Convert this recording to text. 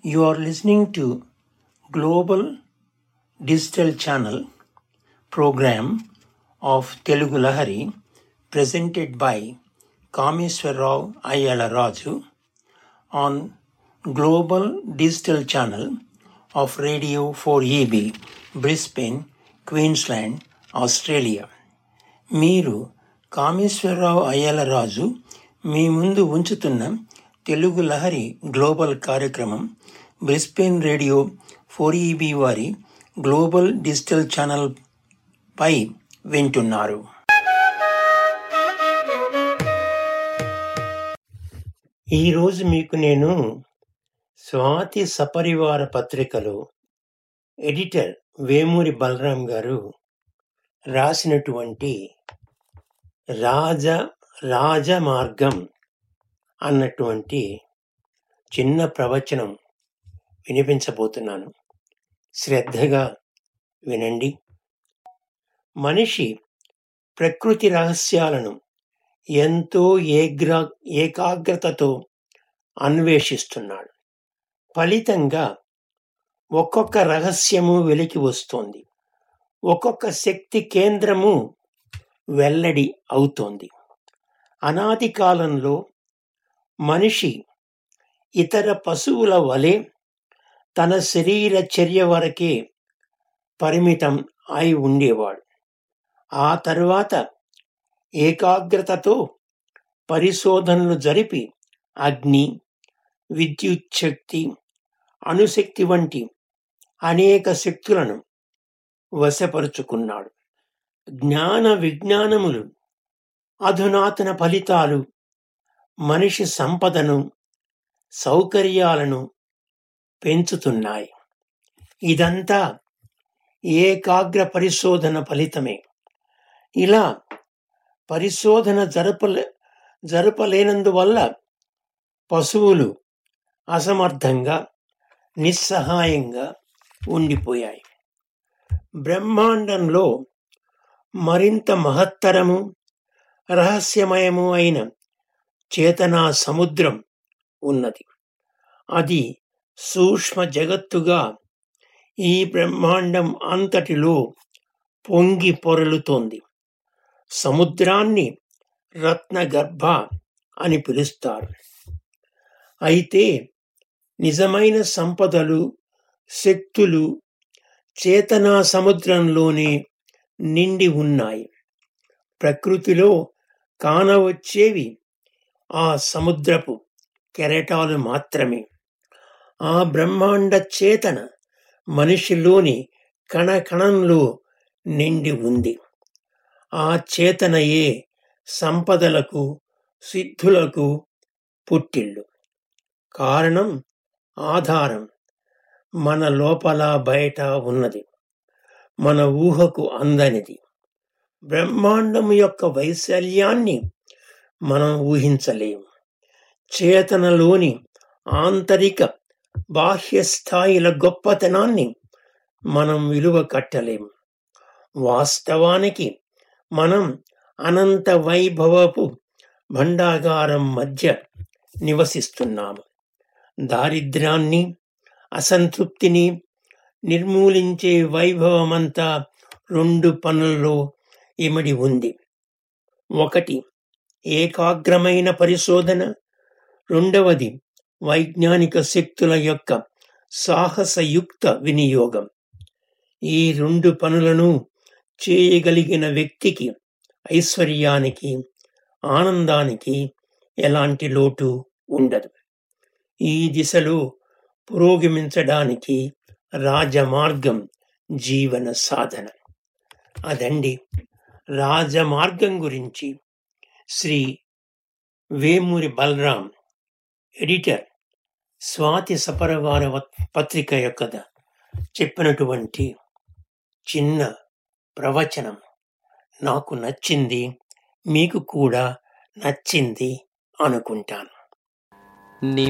You are listening to Global Digital Channel program of Telugu Lahari presented by Kameswarrao Ayala Raju on Global Digital Channel of Radio 4EB, Brisbane, Queensland, Australia. మీరు కామేశ్వరరావు అయ్యలరాజు మీ ముందు ఉంచుతున్న Telugu Lahari global కార్యక్రమం Brisbane radio four EB వారి global digital channel పై వింటున్నారు ఈరోజు మీకు నేను స్వాతి సపరివార పత్రికలో ఎడిటర్ వేమూరి బలరాం గారు రాసినటువంటి రాజ రాజమార్గం అన్నటువంటి చిన్న ప్రవచనం వినిపించబోతున్నాను శ్రద్ధగా వినండి మనిషి ప్రకృతి రహస్యాలను ఎంతో ఏగ్రా ఏకాగ్రతతో అన్వేషిస్తున్నాడు ఫలితంగా ఒక్కొక్క రహస్యము వెలికి వస్తోంది ఒక్కొక్క శక్తి కేంద్రము వెల్లడి అవుతోంది అనాది కాలంలో మనిషి ఇతర పశువుల వలె తన శరీర చర్య వరకే పరిమితం అయి ఉండేవాడు ఆ తరువాత ఏకాగ్రతతో పరిశోధనలు జరిపి అగ్ని విద్యుత్ శక్తి అణుశక్తి వంటి అనేక శక్తులను వశపరుచుకున్నాడు జ్ఞాన విజ్ఞానములు అధునాతన ఫలితాలు మనిషి సంపదను సౌకర్యాలను పెంచుతున్నాయి ఇదంతా ఏకాగ్ర పరిశోధన ఫలితమే ఇలా పరిశోధన జరపలే జరపలేనందువల్ల పశువులు అసమర్థంగా నిస్సహాయంగా ఉండిపోయాయి బ్రహ్మాండంలో మరింత మహత్తరము రహస్యమయము అయిన చేతనా సముద్రం ఉన్నది అది సూక్ష్మ జగత్తుగా ఈ బ్రహ్మాండం అంతటిలో పొంగి పొరలుతోంది సముద్రాన్ని రత్నగర్భ అని పిలుస్తారు అయితే నిజమైన సంపదలు శక్తులు చేతనా సముద్రంలోనే నిండి ఉన్నాయి ప్రకృతిలో కానవచ్చేవి ఆ సముద్రపు కెరటాలు మాత్రమే ఆ బ్రహ్మాండ చేతన మనిషిలోని కణకణంలో నిండి ఉంది ఆ చేతనయే సంపదలకు సిద్ధులకు పుట్టిల్లు కారణం ఆధారం మన లోపల బయట ఉన్నది మన ఊహకు అందనిది బ్రహ్మాండం యొక్క వైశాల్యాన్ని మనం ఊహించలేము చేతనలోని ఆంతరిక బాహ్య స్థాయిల గొప్పతనాన్ని మనం విలువ కట్టలేము వాస్తవానికి మనం అనంత వైభవపు భండాగారం మధ్య నివసిస్తున్నాము దారిద్ర్యాన్ని అసంతృప్తిని నిర్మూలించే వైభవమంతా రెండు పనుల్లో ఇమిడి ఉంది ఒకటి ఏకాగ్రమైన పరిశోధన రెండవది వైజ్ఞానిక శక్తుల యొక్క సాహసయుక్త వినియోగం ఈ రెండు పనులను చేయగలిగిన వ్యక్తికి ఐశ్వర్యానికి ఆనందానికి ఎలాంటి లోటు ఉండదు ఈ దిశలో పురోగమించడానికి రాజమార్గం జీవన సాధన అదండి రాజమార్గం గురించి శ్రీ వేమూరి బలరాం ఎడిటర్ స్వాతి సపరవార పత్రిక యొక్క చెప్పినటువంటి చిన్న ప్రవచనం నాకు నచ్చింది మీకు కూడా నచ్చింది అనుకుంటాను నీ